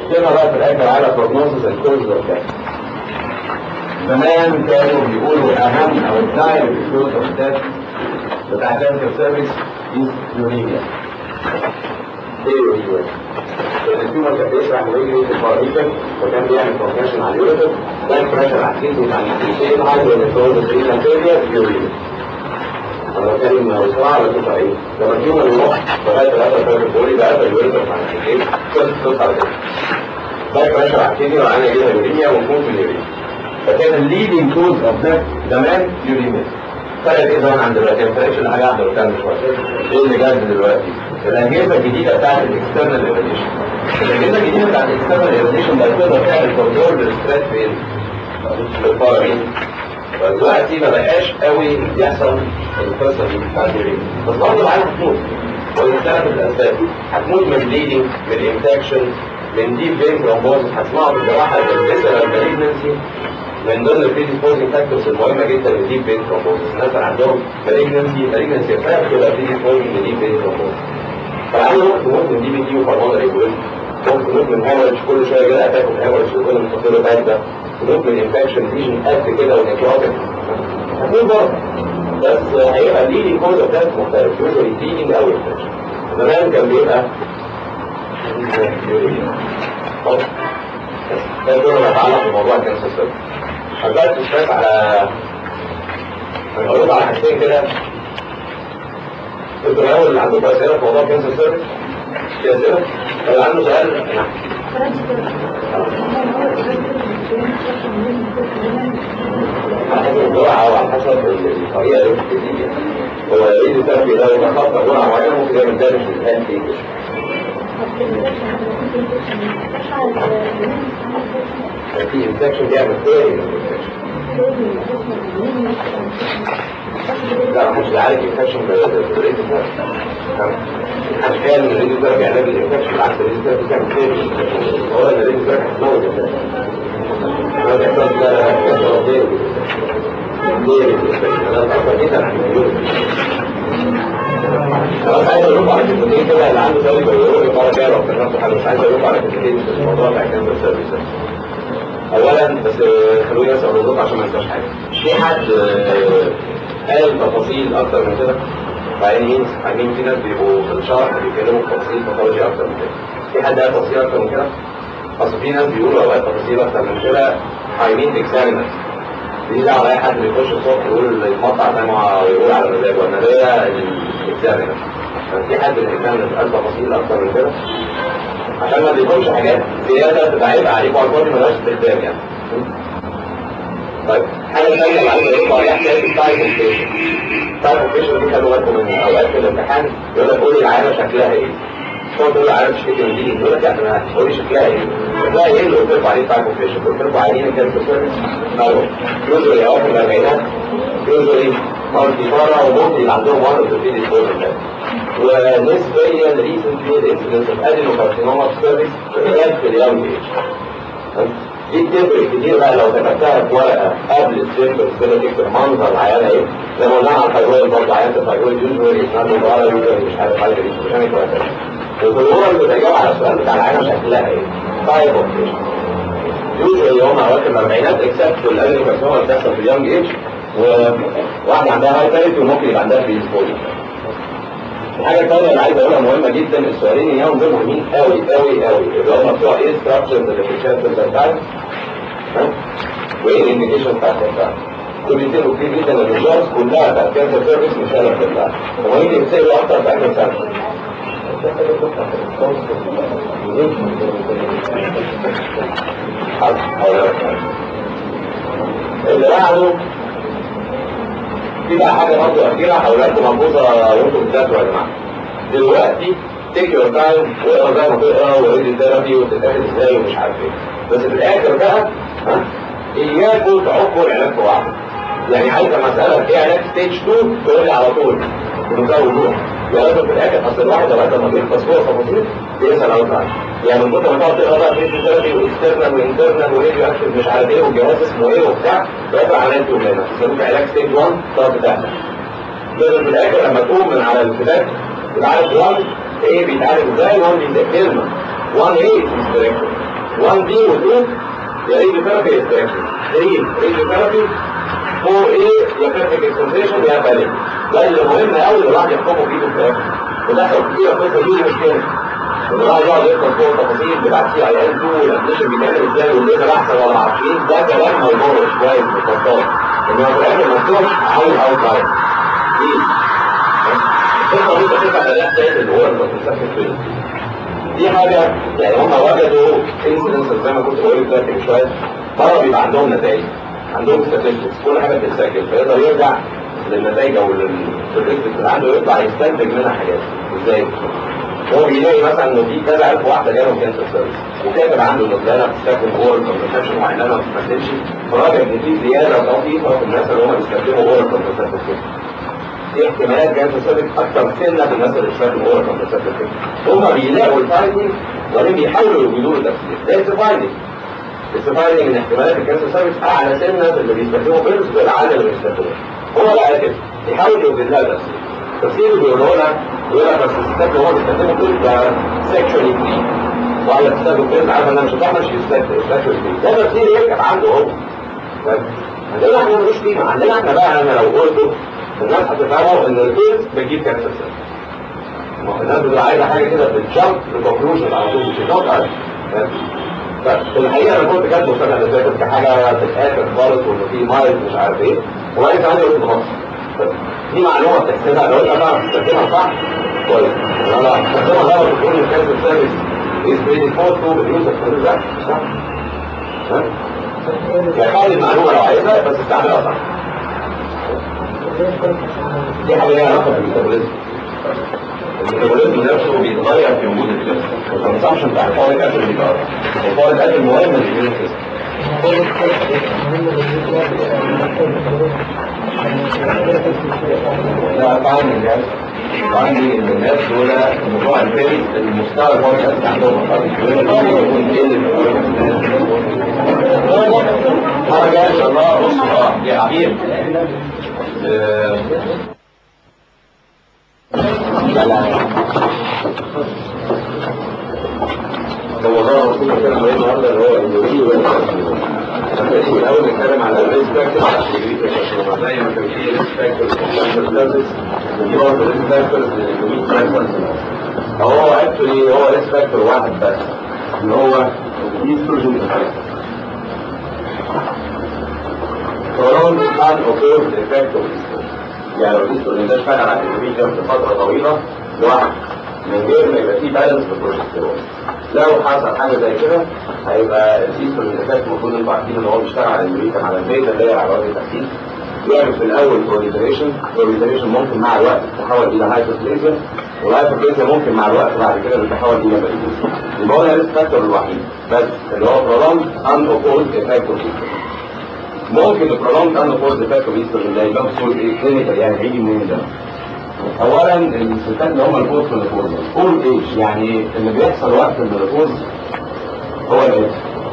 جينا بقى في الاخر على بروجنوسيس الكوز اوف ديث زمان كانوا بيقولوا اهم او الدايركت كوز اوف ديث بتاع كانسر سيرفيس از يوريميا ايه يوريميا؟ التيومر كان بيشرح ويجري في الباراميتر وكان بيعمل كومبريشن على اليوريتر ده بريشر على الكيدني على الكيدني هايدرو نيتروز رينا فيلير يوريميا انا بتكلم بسرعه على فكره ايه لما التيومر يروح لغايه 3 3 بولي ده اليوريتر على الكيدني خلص خلص على كده ده بريشر على الكيدني وعندنا كده يوريميا وموت من اليوريميا فكان الليدنج كوز اوف ده زمان يوريميا فرق ايه زمان عن دلوقتي ما فرقش الحاجه عن دلوقتي شويه ايه اللي جد دلوقتي الاجهزه الجديده بتاعت الاكسترنال ايفاليشن الاجهزه الجديده بتاعت الاكسترنال ايفاليشن بقت تقدر تعمل كنترول للستريس فين؟ في البارامين فدلوقتي ما بقاش قوي يحصل القصه دي بتاعت الريم بس برضه العيال هتموت ولثلاث الاسباب هتموت من بليدنج من انفكشن من ديب فين ترومبوزس هتسمعوا في الجراحه الفيسرال مالجنسي من ضمن البريديسبوزنج فاكتورز المهمه جدا للديب فين ترومبوزس الناس اللي عندهم مالجنسي مالجنسي فاكت تبقى بريديسبوزنج للديب فين ترومبوزس فالعيال ممكن تموت من دي بي تي وهرمون ريجوليشن ممكن تموت من هامرج كل شويه كده اتاك من هامرج وكل ما تحط له ده تموت من انفكشن ليجن قد كده ونيكروتك هتموت برضه بس هيبقى ليدنج كوز اوف ديث مختلف يوجوالي ليدنج او انفكشن زمان كان بيبقى ده كله بيتعلق بموضوع الكانسر سيرفيس حبيت تشتغل على هنقول على حاجتين كده انتوا الاول اللي عندكم اسئله في موضوع كانسر سيرفيس في اسئله اللي عنده سؤال على حسب الجرعه وعلى حسب الطريقه اللي بتديها هو ايه الثيرابي ده لو خاصه جرعه معينه ممكن يعمل دامج للان فيه في انفكشن بيعمل ايه لا محدش عارف انفكشن بالريد محدش قال ان الريد ده بيعمل الانفكشن بالعكس الريد ده بيعمل ايه هو ان الريد ده هتموت ما بيحصلش ده بيحصل غير غير انا بفكر جدا عن الفيروس خلاص عايز اقول لكم على كلمتين كده اللي عنده سؤال يقولوا لي المره الجايه لو افتكرتوا حاجه مش عايز اقول لكم على كلمتين في الموضوع بتاع كانسر سيرفيس اولا بس خلوني بس اقول لكم عشان ما انساش حاجه في حد قال تفاصيل اكتر من كده بعدين عايزين في ناس بيبقوا في الشرح بيتكلموا في تفاصيل باثولوجي اكتر من كده في حد قال تفاصيل اكتر من كده اصل في ناس بيقولوا اوقات تفاصيل اكتر من كده عايزين اكزامينر دي دعوه على اي حد بيخش الصبح يقول يتقطع زي ما يقول على مزاجه وانا ده الاكزامينر في حد من الاكزامينر قال تفاصيل اكتر من كده عشان ما بيكونش حاجات زياده تبقى عيب عليكم على الفاضي مالهاش استخدام يعني طيب حاجه ثانيه اللي عايز اقول عليها حكايه التايب اوبريشن التايب اوبريشن دي خلوا بالكم من اوقات في الامتحان يقول لك قولي العينه شكلها ايه تقعد تقول العينه تشتكي من دي يقول لك يعني قولي شكلها ايه شكلها ايه اللي قلت لكم عليه التايب اوبريشن قلت لكم عايزين الكانسر سيرفيس اهو يوجوالي اواخر الاربعينات يوجوالي مالتي بارا وممكن يبقى عندهم وان اوف ذا ديسبوزل ونسبيا ريسنتلي الانسيدنس اوف ادينوكارسينوما سيرفيس في اليوم ايج دي بتفرق كتير بقى لو كتبتها في ورقه قبل السيرفس كده تكتب منظر العيانه ايه زي ما قلنا على الفايبرويد برضه عيانه الفايبرويد يوجوالي اسمها مباراه يوجوالي مش عارف حاجه دي مش عارف ولا وفي الورقه اللي بتجاوب على السؤال بتاع العيانه شكلها ايه؟ تايب اوف يوجوالي هم اواخر الاربعينات اكسبت الادينوكارسينوما اللي بتحصل في اليونج ايج وواحده عندها هايبريتي وممكن يبقى عندها بريسبوزل الحاجة الثانية اللي عايز اقولها مهمة جدا السؤالين اياهم دول مهمين قوي قوي قوي اللي هم بتوع ايه ستراكشر اللي في الشات بتاعتك وايه الانديكيشن بتاعت بتاعتك دول بيسألوا كتير جدا ان الجارز كلها بتاعت كانسر سيرفيس مش انا بتاعتك هم يمكن يسألوا اكتر في اخر سنة اللي بعده في بقى حاجة برضه أخيرة هقول لكم منبوذة وانتم بتذاكروا يا جماعة. دلوقتي تيك يور تايم واقرا زي ما تقرا وريد الثيرابي وتتاخد ازاي ومش عارف ايه. بس في الآخر بقى ها إياكم تعقوا العلاج في بعض. يعني عايز لما أسألك إيه علاج ستيج 2 تقول لي على طول بمنتهى الوضوح. يا لازم في الآخر أصل الواحد لغاية لما بيخلص فوق تفاصيل بيسأل أول حاجة. يعني من كتر ما تقعد تقرا بقى في ثيرابي واكسترنال وانترنال وراديو اكتف مش عارف ايه والجهاز اسمه ايه وبتاع بيطلع علامته هنا يسموك علاج ستيج 1 تقعد تتابع لازم في الاخر لما تقوم من على الكتاب تبقى عارف 1 ايه بيتعالج ازاي 1 دي كلمه 1 ايه ديستريكتور 1 دي و2 يا ريديو ثيرابي يا ستراكشن 3 ريديو ثيرابي 4 ايه يا بيرفكت اكسنتريشن يا بالي ده اللي مهم قوي اللي الواحد يحكمه بايده في الاخر ودخل كتير القصه دي مشكله الواحد يقعد يفكر فوق التفاصيل بتاعت سي اي ام 2 والابليشن بيتعمل ازاي والليزر احسن ولا عارفين ده كلام ما يضرش كويس في البطال انما في الاخر ما تكونش عاوز اوت لاين القصه دي بتبقى اداء تاني اللي هو الكونسبت دي حاجه يعني هم وجدوا انسيدنس زي ما كنت بقول لك من شويه مره بيبقى عندهم نتائج عندهم statistics كل حاجه بتتسجل فيقدر يرجع للنتائج او للستاتستكس اللي عنده يطلع يستنتج منها حاجات ازاي؟ هو بيلاقي مثلا انه في كذا الف واحده جالهم كانسر سيرفيس وكاتب عنده انه فلانه بتستخدم اورال كونترسبشن وعينها ما بتستخدمش فراجع ان في زياده طفيفه في الناس اللي هم بيستخدموا اورال كونترسبشن في احتمالات كانسر سيرفيس اكثر سنه في الناس اللي بتستخدم اورال كونترسبشن هم بيلاقوا الفايندنج وبعدين بيحاولوا يوجدوا له تفسير ده الفايندنج الفايندنج من احتمالات الكانسر سيرفيس اعلى سنه في اللي بيستخدموا بيرز بالعدد اللي بيستخدموه هو بقى كده يحاول يوجد لها تفسير تفسير بيقولوا لك يقول لك بس الستات اللي هو بيستخدموا كل ده سكشوالي فري ولا بتستخدم كل عارف ان انا مش هتعمل مش سكشوالي فري ده تفسير يرجع عنده هو عندنا احنا ملوش قيمه عندنا احنا بقى انا لو قلته الناس هتفهموا ان البيرز بتجيب كانسر سيرفيس الناس بتبقى عايزه حاجه كده بتجمب لكونكلوجن على طول مش نوت عارف في الحقيقه انا كنت كاتبه السنه اللي فاتت كحاجه في الاخر خالص وانه في مايل مش عارف ايه وبعدين كمان قلت خلاص دي معلومه بتحسبها لو انت تعرف تستخدمها صح كويس لو لا تستخدمها غلط وتقول ان كانت السيرفيس از بريدي فور تو باليوزر ده صح يعني خلي المعلومه لو عايزها بس استعملها صح دي حاجه ليها علاقه بالميتابوليزم الميتابوليزم نفسه بيتغير في وجود الجسم والكونسامشن بتاع الفوليك اسيد بيتغير والفوليك اسيد مهم للجين لا طبعا الناس طبعا الناس دول موضوع الفيل المستوى الفوليك اسيد عندهم حاجه ان شاء الله بص اه يا عبير لا لا هو ظهر رسول الله كده النهارده اللي هو الدوري ولا الاول نتكلم على الريسك فاكتور زي ما كان في ريسك فاكتور في برضه ريسك فاكتور هو اكشلي هو ريسك فاكتور واحد بس اللي هو الايستروجين prolonged unoccurred effect of estrogen يعني لو الايستروجين ده اشتغل على الانفيجن لفتره طويله لوحده من غير ما يبقى فيه بالانس في البروجستيرون لو حصل حاجه زي كده هيبقى الايستروجين افكت المفروض انتوا عارفين ان هو بيشتغل على الامريكان على البيتا اللي هي على وجه التحديد يعمل في الاول بروليفريشن بروليفريشن ممكن مع الوقت تتحول الى هايبربليزيا والهايبربليزيا ممكن مع الوقت بعد كده بتتحول الى ماليزيا يبقى هو الريسك فاكتور الوحيد بس اللي هو prolonged unoccurred effect of estrogen ممكن البرولونج ان فورد افكت اوف ده يبقى بصور ايه كلينيكال يعني هيجي منين ده اولا الستات اللي هم البوست مينوبوز اول ايج يعني اللي بيحصل وقت المينوبوز هو الايه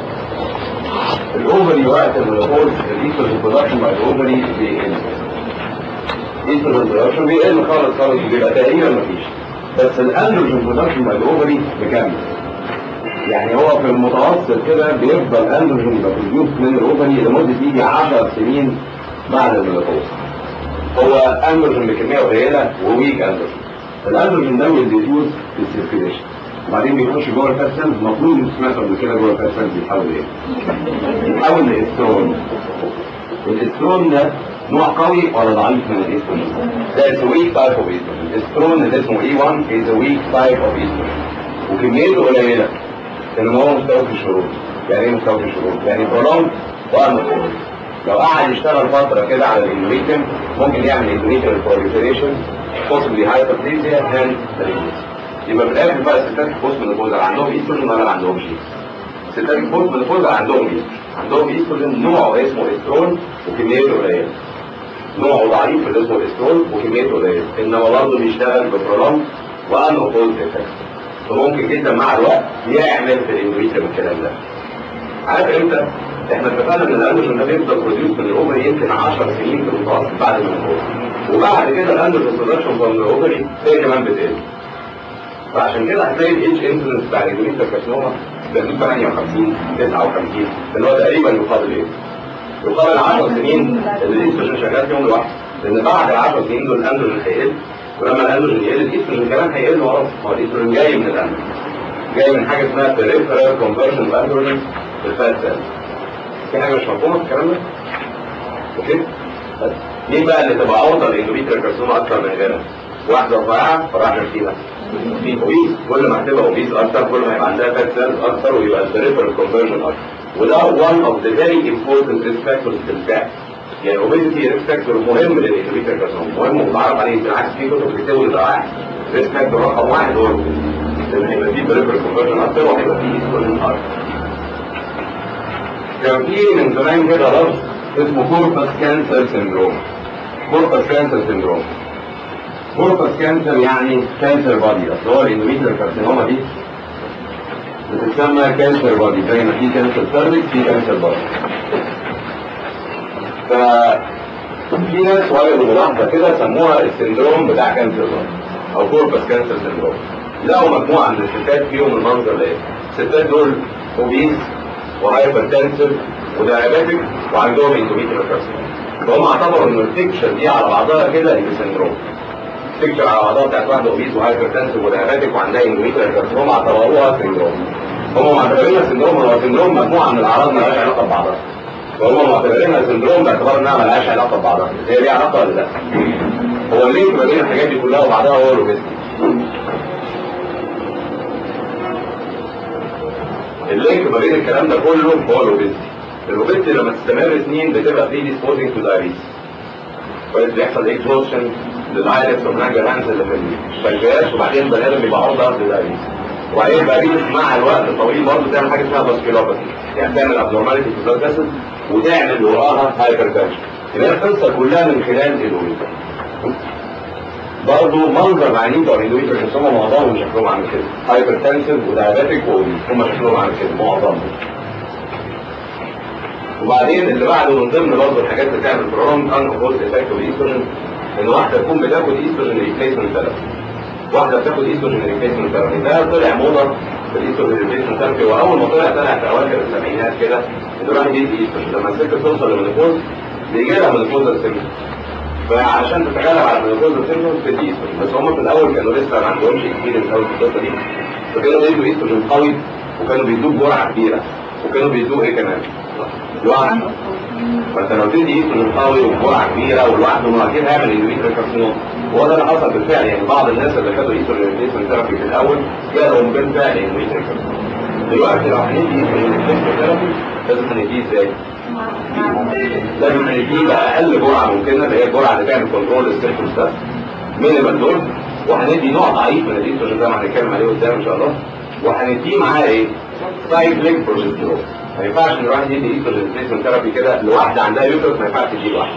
الاوفري وقت المينوبوز الايستروجين برودكشن مع الاوفري بيقل الايستروجين برودكشن بيقل خالص خالص بيبقى تقريبا مفيش بس الاندروجين برودكشن مع الاوفري بكمل يعني هو في المتوسط كده بيفضل اندروجين يبقى بروديوس من الاوفري لمده يجي 10 سنين بعد المينوبوز هو اندروجين بكميه قليله وويك اندروجين الاندروجين ده بيديفيوز في السيركيليشن وبعدين بيخش جوه الفات سيلز المفروض انت سمعت قبل كده جوه الفات سيلز بيتحول ايه؟ بيتحول لاسترون الاسترون ده نوع قوي ولا ضعيف من الاستروجين؟ ده is a weak type of estrogen. الاسترون اللي اسمه E1 is a weak type of estrogen. وكميته قليله لان هو مستوى في الشروط يعني ايه مستوى في الشروط يعني برولونج وانفورد لو قعد يشتغل فتره كده على الاندوميتريوم ممكن يعمل اندوميتريال proliferation possibly hyperplasia and malignancy يبقى في الاخر بقى الستات البوست مينوبوزال عندهم ايستروجين ولا ما عندهمش الستات البوست مينوبوزال عندهم ايه عندهم ايستروجين نوعه اسمه استرون وكميته قليله نوعه ضعيف اللي اسمه استرون وكميته قليله انما برضه بيشتغل ببرولونج وان اوبوزد افكت فممكن جدا مع الوقت يعمل في الاندوميتريوم الكلام ده عارف امتى؟ احنا اتفقنا ان الاندروجين ده بيفضل بروديوس من الاوفري يمكن 10 سنين في المتوسط بعد المنقوص وبعد كده الاندروجين برودكشن من الاوفري هي كمان بتقل فعشان كده هتلاقي الاتش انسلنس بتاع الاندوميتريوم كارسينوما في حدود 58 59 اللي هو تقريبا يقابل ايه؟ يقابل 10 سنين اللي الاستروجين شغال فيهم لوحده لان بعد ال 10 سنين دول الاندروجين هيقل ولما الاندروجين يقل الاستروجين كمان هيقل وراه هو الاستروجين جاي من الاندروجين جاي من حاجه اسمها peripheral conversion of androgen في الفات سيل في حاجه مش مفهومه في الكلام ده؟ اوكي؟ طيب. مين بقى اللي تبقى عرضه لاندوميتريال كارسوما اكتر من غيرها؟ واحده رفيعه فراح فيها في اوبيس كل ما هتبقى اوبيس اكتر كل ما يبقى عندها فات سيلز اكتر ويبقى البريفرال كونفرجن اكتر وده one of the very important risk factors في الفات يعني الاوبيسيتي ريسك فاكتور مهم للاندوميتريال كارسوما مهم ومتعرف عليه بالعكس في كتب بتقول ده واحد ريسك فاكتور رقم واحد هو لان هيبقى فيه بريفرال كونفرجن اكتر وهيبقى فيه ايستروجين اكتر كان في من زمان كده لفظ اسمه كوربس كانسر سيندروم كوربس كانسر سيندروم كوربس كانسر يعني كانسر بادي اصل هو الاندوميتريال كارسينوما دي بتتسمى كانسر بادي زي ما في كانسر سيرفيس في كانسر بادي ففي ناس وجدوا ملاحظه كده سموها السندروم بتاع كانسر بادي او كوربس كانسر سيندروم لقوا مجموعه من الستات فيهم المنظر ده الستات دول اوبيس وهايبر تنسر ودايابيتك وعندهم اندوميتريال كارسينوما فهم اعتبروا ان الفيكشر دي على بعضها كده هي سندروم الفيكشر على بعضها بتاعت واحده اوبيس وهايبر تنسر ودايابيتك وعندها اندوميتريال كارسينوما اعتبروها سندروم هم معتبرينها سندروم هو سندروم مجموعه من الاعراض مالهاش علاقه ببعضها فهم معتبرينها سندروم باعتبار انها مالهاش علاقه ببعضها هي ليها علاقه ولا لا؟ هو اللينك ما بين الحاجات دي كلها وبعضها هو الاوبيستي اللينك ما بين الكلام ده كله هو الاوبيستي الاوبيستي لما تستمر سنين بتبقى بري ديسبوزنج تو دايابيتس كويس بيحصل اكزوشن للايرس والناجر هانز اللي في البنكرياس وبعدين البني ادم بيبقى عرضه للدايابيتس وبعدين الدايابيتس مع الوقت طويل برضه تعمل حاجه اسمها فاسكيولوباثي يعني تعمل ابنورماليتي في البلاد فيسل وتعمل وراها هايبرتنشن يبقى القصه كلها من خلال الاوبيستي برضه منظر عينين بتوع الاندوميتريال كارسوما معظمهم شكلهم عامل كده هايبرتنسيف ودايابيتك واوبيس هم شكلهم عامل كده معظمهم وبعدين اللي بعده من ضمن برضه الحاجات اللي تعمل برونج ان اوبوز افكت الايستروجين ان واحده تكون بتاخد ايستروجين ريبليسمنت ثيرابي واحده بتاخد ايستروجين ريبليسمنت ثيرابي ده طلع موضه في الايستروجين ريبليسمنت ثيرابي واول ما طلع طلع في اواخر السبعينات كده ان الواحد يدي ايستروجين لما الست توصل للمنopause بيجي لها منopause سيمتوم فعشان تتغلب على المنopause سيمتوم تدي ايستروجين بس هم في الاول كانوا لسه ما عندهمش اكسبيرينس قوي في القصه دي فكانوا بيدوا ايستروجين قوي وكانوا بيدوه بجرعه كبيره وكانوا بيدوه ايه كمان؟ لوحده فانت لو تدي ايستروجين قوي وبجرعه كبيره ولوحده ما اكيد هيعمل اندوميتريال كارسينوما وهو ده اللي حصل بالفعل يعني بعض الناس اللي خدوا ايستروجين ريبليسمنت ثيرابي في الاول جالهم بالفعل اندوميتريال كارسينوما دلوقتي لو هندي ايستروجين ريبليسمنت ثيرابي لازم نديه ازاي؟ لازم نديه باقل جرعه ممكنه اللي هي الجرعه اللي تعمل كنترول للسيركلز ده مينيمال دوز وهندي نوع ضعيف من الايستروجين ده ما هنتكلم عليه قدام ان شاء الله وهنديه معاه ايه؟ سايكليك بروجسترون ما ينفعش ان الواحد يدي ايستروجين ريبليسمنت ثيرابي كده لواحده عندها يوترس ما ينفعش تديه لوحده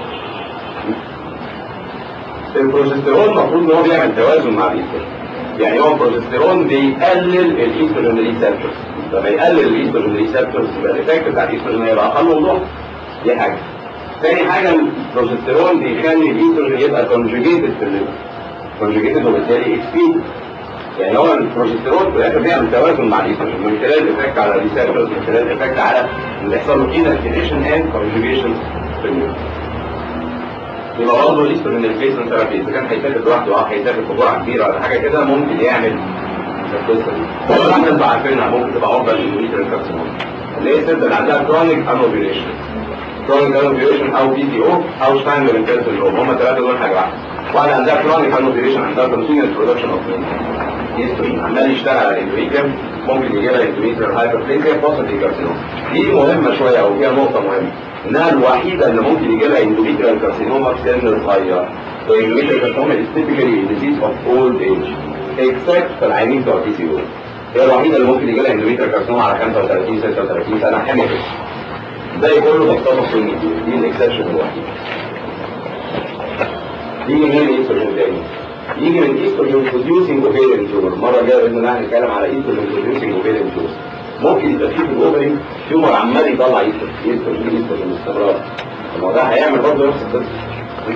البروجسترون المفروض ان هو بيعمل توازن مع الايستروجين يعني هو البروجسترون بيقلل الايستروجين ريسبتورز لما يقلل الايستروجين ريسبتورز يبقى الايفكت بتاع الايستروجين هيبقى اقل وضوح دي حاجه تاني حاجه البروجسترون بيخلي الايستروجين يبقى كونجوجيتد في الليفر كونجوجيتد وبالتالي اكسبيد يعني هو البروجسترون في الاخر بيعمل توازن مع الايستروجين من خلال الايفكت على الريسبتورز من خلال الايفكت على اللي يحصل له كده اكتيفيشن اند كونجوجيشن في الليفر يبقى برضه الايستروجين ريبليسمنت ثيرابي اذا كان هيتاخد لوحده او هيتاخد بجرعه كبيره ولا حاجه كده ممكن يعمل القصه دي ولا احنا انتوا عارفينها ممكن تبقى عرضه للاندوميتريال كارسينوما اللي هي الست اللي عندها كرونيك انوفيليشن كرونيك انوفيليشن او بي دي او او شتاينر سيندروم هم ثلاثه دول حاجه واحده واحده عندها كرونيك انوفيليشن عندها كونتينوس برودكشن اوف ايستروجين عمال يشتغل على الاندوميتريال ممكن يجي لها اندوميتريال هايبربليزيا بوسيتيف كارسينوما دي مهمه شويه او فيها نقطه مهمه انها الوحيده اللي ممكن يجي لها اندوميتريال كارسينوما في سن صغير فاندوميتريال كارسينوما is typically a disease of old age except في العيانين بتوع بي سي او هي الوحيده اللي ممكن يجي لها اندوميتريال كارسينوما على 35 36 سنه حامل زي كله بيحصل في دي الاكسبشن الوحيد يجي منين الايستروجين تاني؟ يجي من ايستروجين بروديوسنج اوفيريان تيومر المره الجايه باذن الله هنتكلم على ايستروجين بروديوسنج اوفيريان تيومر ممكن يبقى فيه في الاوفري تيومر عمال يطلع ايستروجين ايستروجين ايستروجين باستمرار الموضوع هيعمل برضه نفس القصه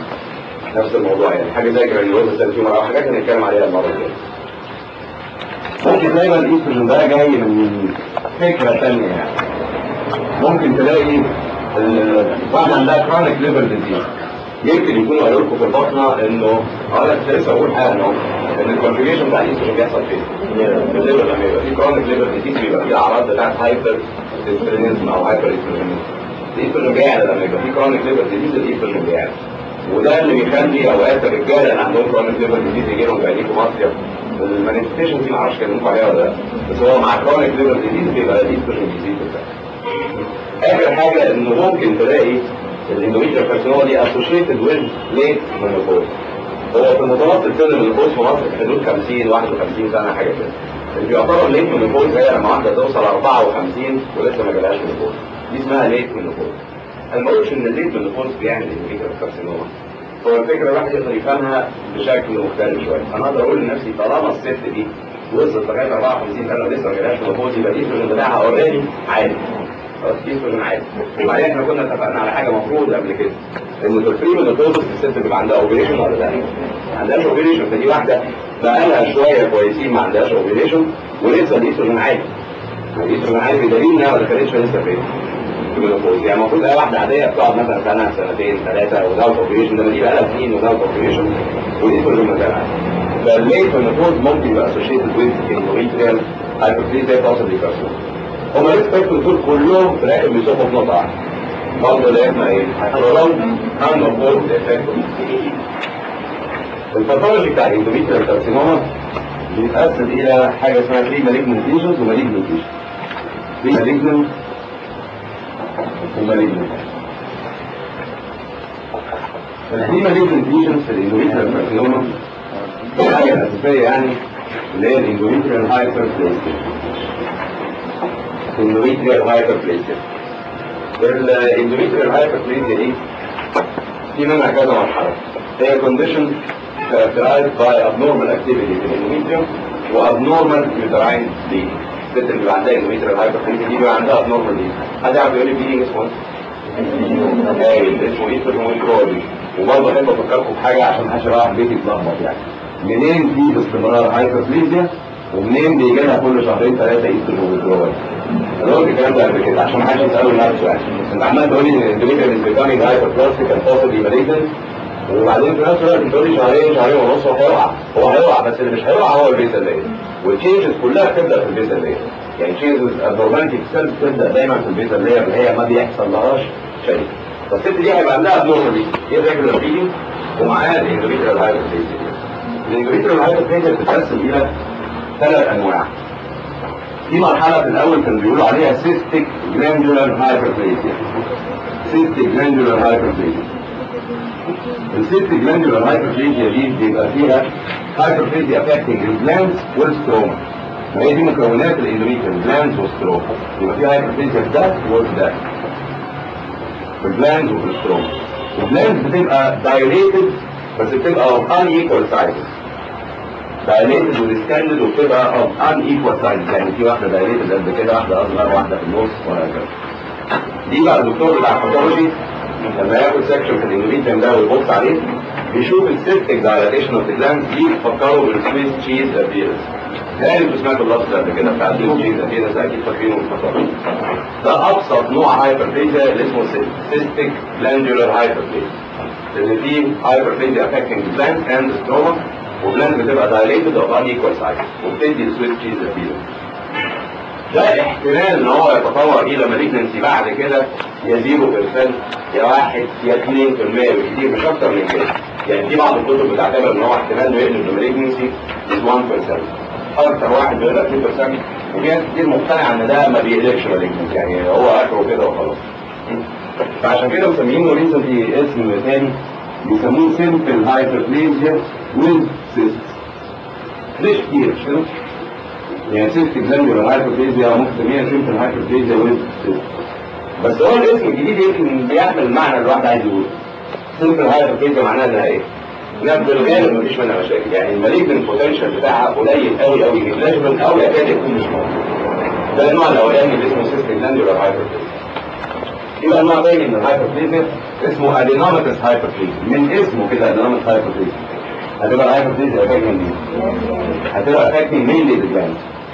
نفس الموضوع يعني حاجه زي جرانيولوز سيل تيومر او حاجات هنتكلم عليها المره الجايه ممكن دايما الايستروجين ده جاي من فكره ثانيه يعني ممكن تلاقي واحده عندها كرونيك ليفر ديزيز يمكن يكونوا قالوا لكم في البطنه انه انا كنت لسه اقول حاجه انه ان الكونفيجريشن بتاع الايستروجين بيحصل فين؟ في الليفر لما يبقى في كرونيك ليفر ديزيز بيبقى في اعراض بتاعت هايبر استرينيزم او هايبر استرينيزم الايستروجين بيعلى لما يبقى في كرونيك ليفر ديزيز الايستروجين بيعلى وده اللي بيخلي اوقات الرجاله اللي عندهم كرونيك ليفر ديزيز يجي لهم بعينيكم مصيف المانيفستيشن دي معرفش كلموكم عليها ولا لا بس هو مع كرونيك ليفر ديزيز بيبقى الايستروجين ديزيز اخر حاجه انه ممكن تلاقي الاندوميتريال كارسينوما دي اسوشيتد ويز ليت مينوبوز هو في المتوسط سن المينوبوز في مصر في حدود 50 51 سنه حاجه كده اللي بيعتبر ليت مينوبوز هي لما واحده توصل 54 ولسه ما جالهاش مينوبوز دي اسمها ليت مينوبوز انا ما قلتش ان الليت مينوبوز بيعمل اندوميتريال كارسينوما هو الفكره الواحد يقدر يفهمها بشكل مختلف شويه انا اقدر اقول لنفسي طالما الست دي وصلت لغايه 54 سنه ولسه ما جالهاش مينوبوز يبقى الايستروجين بتاعها اوريدي عالي خلاص ايستروجين عالي وبعدين احنا كنا اتفقنا على حاجه مفروض قبل كده ان في الفري مينوبوز الست بيبقى عندها اوبريشن ولا لا؟ ما عندهاش اوبريشن فدي واحده بقى لها شويه كويسين ما عندهاش اوبريشن ولسه الايستروجين عالي الايستروجين عالي بدليل انها ما دخلتش لسه فين؟ في المينوبوز يعني المفروض اي واحده عاديه بتقعد مثلا سنه سنتين ثلاثه وزاوت اوبريشن ده دي بقى لها سنين وزاوت اوبريشن والايستروجين ما زال عالي فالليت مينوبوز ممكن يبقى اسوشيتد ويز اندوميتريال هايبربليزيا توصل لكارسينوما هم الاسبكتور دول كلهم في الاخر بيصبوا في نقطه واحده برضه اللي اسمها ايه؟ هيحصلهم انوبورد افكتور الباثولوجي بتاع الاندوميتريال كارسينوما بيتقسم الى حاجه اسمها بري مالجنت ليجنز ومالجنت ليجنز بري مالجنت ومالجنت البري مالجنت ليجنز في الاندوميتريال كارسينوما الحاجه الاساسيه يعني اللي هي الاندوميتريال هايبربليزيا الاندوميتريال هايبربليزيا الاندوميتريال هايبربليزيا دي في منها كذا مرحله هي كونديشن characterized by abnormal activity في الاندوميتريوم وابنورمال uterine bleeding الست اللي بيبقى عندها اندوميتريال هايبربليزيا دي بيبقى عندها abnormal bleeding حد يعرف يقول لي bleeding اسمه ايه؟ اسمه ايستروجين ويكرولي وبرضه احب افكركم بحاجه عشان محدش يروح البيت يتلخبط يعني منين في باستمرار هايبربليزيا ومنين بيجي لها كل شهرين ثلاثه ايستروجين ويكرولي انا قلت الكلام ده قبل كده عشان ما حدش يساله لنفسه يعني انت عمال تقول لي ان الاندوميتريال از بيكامينج هايبر بلاستيك اند possibly malignant وبعدين في نفس الوقت بتقول لي شهرين شهرين ونص هو هيقع هو هيقع بس اللي مش هيقع هو البيزل لاير والتشينجز كلها بتبدا في البيزل لاير يعني تشينجز النورماليتي سيلز بتبدا دايما في البيزل لاير اللي هي ما بيحصل لهاش شيء فالست دي هيبقى عندها ابنورمالي ايه ريجولار بيدنج ومعاها الاندوميتريال هايبربليزيا الاندوميتريال هايبربليزيا بتتقسم الى ثلاث انواع في مرحلة في الأول كانوا بيقولوا عليها cystic glandular hyperplasia cystic glandular hyperplasia الcystic glandular hyperplasia دي بيبقى فيها hyperplasia affecting the glands والستروما ما هي دي مكونات الاندوميتريال glands والستروما يبقى فيها hyperplasia في ده وفي ده في الجلاندز وفي الستروما الجلاندز بتبقى dilated بس بتبقى of unequal sizes dilated وديستندد وبتبقى of unequal sizes يعني في واحدة dilated قد كده واحدة أصغر واحدة في النص وهكذا دي بقى الدكتور بتاع الباثولوجي لما ياخد سكشن في الاندوميتريوم ده ويبص عليه بيشوف السيستيك دايلاتيشن اوف جلاند دي بتفكروا بالسويس تشيز ابيرنس ده اللي سمعتوا اللفظ ده قبل كده بتاع السويس تشيز ابيرنس اكيد فاكرينه ومفتكرين ده ابسط نوع هايبربليزيا اللي اسمه سيستيك جلاندولار هايبربليزيا اللي فيه هايبربليزيا افكتنج جلاند اند ستروما وجلاند بتبقى دايليتد اوف ان ايكوال سايز وبتدي السويس تشيز ابيرنس ده احتمال ان هو يتطور الى مالجنسي بعد كده يا 0% يا 1 يا 2% بالكثير مش اكتر من كده يعني في بعض الكتب بتعتبر ان هو احتمال انه يقلب لمالجنسي از 1% اكتر واحد بيقول لك 2% وفي ناس كتير مقتنعه ان ده ما بيقلبش مالجنسي يعني هو اخره كده وخلاص فعشان كده مسمينه ريسنتلي اسم تاني بيسموه سيمبل هايبربليزيا ويز سيست ليش كتير مش كده؟ يعني سيست جلاندولار هايبربليزيا ممكن تسميها سيمبل هايبربليزيا ويز سيست بس هو الاسم الجديد يمكن بيحمل المعنى اللي الواحد عايز يقوله سيمبل هايبربليزيا معناها انها ايه؟ انها بالغالب مفيش منها مشاكل يعني المالجنت بوتنشال بتاعها قليل قوي قوي نيجلاجبل او يكاد يكون مش موجود ده النوع الاولاني اللي اسمه سيست جلاندولار هايبربليزيا يبقى نوع تاني من الهايبربليزيا اسمه ادينوماتس هايبربليزيا من اسمه كده ادينوماتس هايبربليزيا هتبقى الهايبربليزيا افكتنج مين؟ هتبقى افكتنج مين للجلاند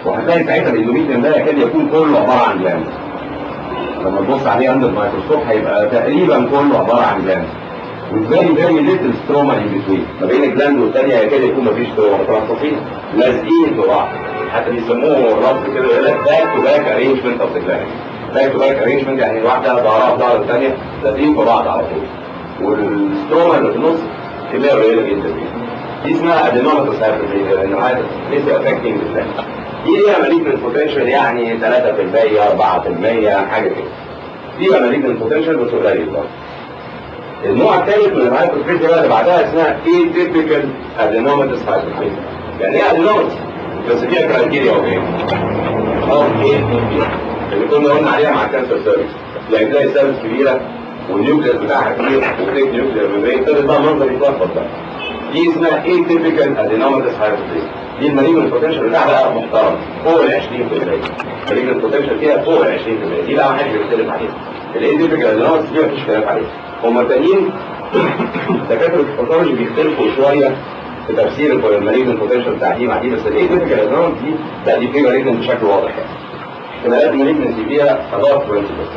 وهتلاقي ساعتها الاندوميتريوم ده يكاد يكون كله عباره عن جلاند لما تبص عليه عند الميكروسكوب هيبقى تقريبا كله عباره عن جلاند وفيري فيري ليتل ستروما ان بتوين ما بين الجلاند والثانيه يكاد يكون مفيش ستروما مترصصين لازقين في بعض حتى بيسموه ربط كده يقول لك باك تو باك ارينجمنت اوف ذا جلاند باك تو باك ارينجمنت يعني الواحده ظهرها في ظهر الثانيه لازقين في بعض على طول والستروما اللي في النص كميه قليله جدا دي اسمها ادينوماتوس هايبرتيزيا لان هذا ليس افكتنج الثاني دي ليها مالجنت بوتنشال يعني 3% 4% حاجه كده فيها مالجنت بوتنشال بس قليل برضه النوع الثالث من الهايبرتيزيا بقى اللي بعدها اسمها atypical adenomatous hyperplasia يعني ايه adenomatous بس فيها كرايتيريا اوف ايه؟ اوف ايه اللي كنا قلنا عليها مع الكانسر سيرفيس يعني تلاقي سيرفيس كبيره والنيوكليس بتاعها كبير وتيك نيوكلير ميمبرين ابتدى بقى المنظر يتلخبط بقى دي اسمها atypical adenomatous hyperplasia دي المالجنت البوتنشال بتاعها محترم فوق ال 20% المالجنت البوتنشال فيها فوق ال 20% دي بقى ما حدش بيختلف عليها الايتيبيكال adenomatous دي مفيش كلام عليها هما التانيين دكاتره الباثولوجي بيختلفوا شويه في تفسير المالجنت بوتنشال بتاع دي مع دي بس الايتيبيكال adenomatous دي لا دي في مالجنت بشكل واضح يعني احتمالات المالجنسي فيها 11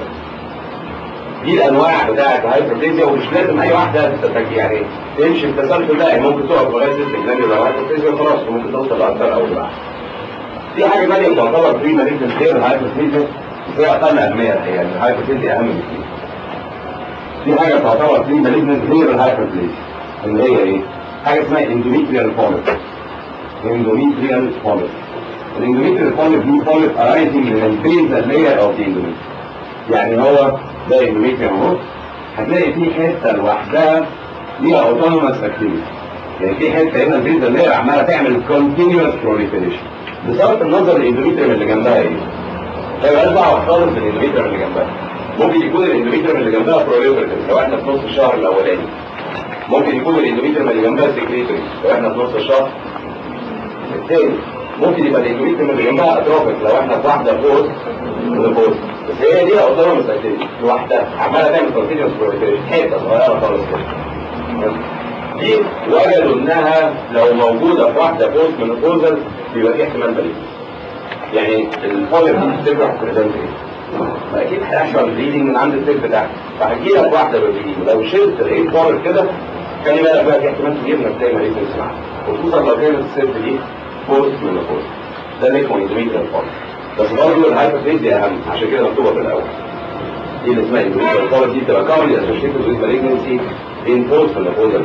دي الانواع بتاعه الهايبرتيزيا ومش لازم اي واحده تتك يعني تمشي في تسلسل ده ممكن تقف لغايه سيستم جلاندولار هايبرتيزيا وخلاص وممكن توصل لاكثر او لبعض دي حاجه ثانيه تعتبر بري مالجنس غير الهايبرتيزيا بس هي اقل اهميه الحقيقه يعني الهايبرتيزيا اهم بكتير في حاجه تعتبر بري مالجنس غير الهايبرتيزيا اللي هي ايه؟ حاجه اسمها اندوميتريال بوليب اندوميتريال بوليب الاندوميتريال بوليب دي بوليب ارايزنج من البيزل لاير اوف ذا اندوميتريال يعني هو ده اندوميتريال اهو هتلاقي في حته لوحدها ليها اوتونوموس اكتيفيتي يعني في حته هنا البيزل لاير عماله تعمل كونتينوس بروليفريشن بصرف النظر الاندوميتريال اللي جنبها ايه؟ ما يبقاش دعوه خالص بالاندوميتريال اللي جنبها ممكن يكون الاندوميتريال اللي جنبها بروليفريتيف لو احنا في نص الشهر الاولاني ممكن يكون الاندوميتريال اللي جنبها سكريتري لو احنا في نص الشهر الثاني ممكن يبقى الاندوميتريال اللي جنبها اتروفيك لو احنا في واحده بوست بوست بس هي دي اوتونوموس اكتيفيتي لوحدها عماله تعمل كونتينوس بروليفريشن حته صغيره خالص كده دي وجدوا انها لو موجوده في واحده بوست من البوزل بيبقى في احتمال بريد يعني الفوليوم دي بتفرح بريزنت ايه اكيد هيحصل بريدنج من عند السيل بتاعك فهتجي لك واحده بالبريد لو شلت لقيت فوليوم كده خلي بالك بقى في احتمال كبير انك تلاقي مريض تسمع خصوصا لو كانت السيل دي بوست من البوست ده اللي اسمه اندوميتريال فوليوم بس برضه الهايبرفيزيا اهم عشان كده مكتوبه في الاول دي اللي اسمها اندوميتريال فوليوم دي بتبقى كامل اسوشيتد ويز مالجنسي ان بوست من البوزل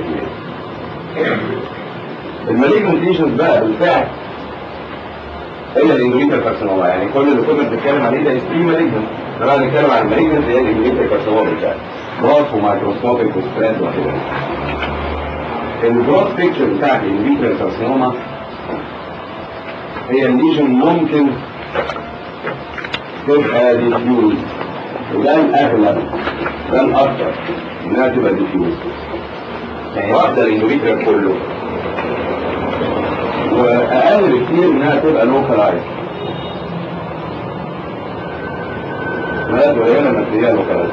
المالجنت ليشنز بقى بالفعل هي الاندوميتريال كارسينوما يعني كل اللي كنا بنتكلم عليه ده اسمه مالجنت لما نتكلم عن المالجنت هي الاندوميتريال كارسينوما بالفعل جراف ومايكروسكوبيك وسبريد وكده الجراف بيكتشر بتاعت الاندوميتريال كارسينوما هي الليجن ممكن تبقى ديفيوز وده الاغلب ده الاكثر انها تبقى ديفيوز يعني واحده الاندوميتريال كله واقل بكتير انها تبقى لوكالايز بلد قليله لما تلاقيها لوكالايز